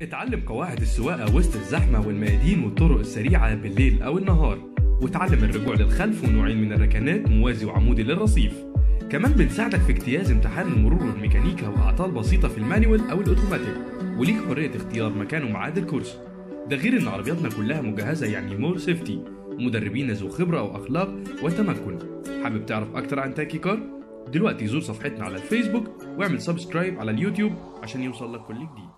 اتعلم قواعد السواقة وسط الزحمة والميادين والطرق السريعة بالليل أو النهار وتعلم الرجوع للخلف ونوعين من الركنات موازي وعمودي للرصيف كمان بنساعدك في اجتياز امتحان المرور والميكانيكا وأعطال بسيطة في المانيوال أو الأوتوماتيك وليك حرية اختيار مكان وميعاد الكورس ده غير إن عربياتنا كلها مجهزة يعني مور سيفتي ومدربين ذو خبرة وأخلاق وتمكن حابب تعرف أكتر عن تاكي كار؟ دلوقتي زور صفحتنا على الفيسبوك واعمل سبسكرايب على اليوتيوب عشان يوصل لك كل جديد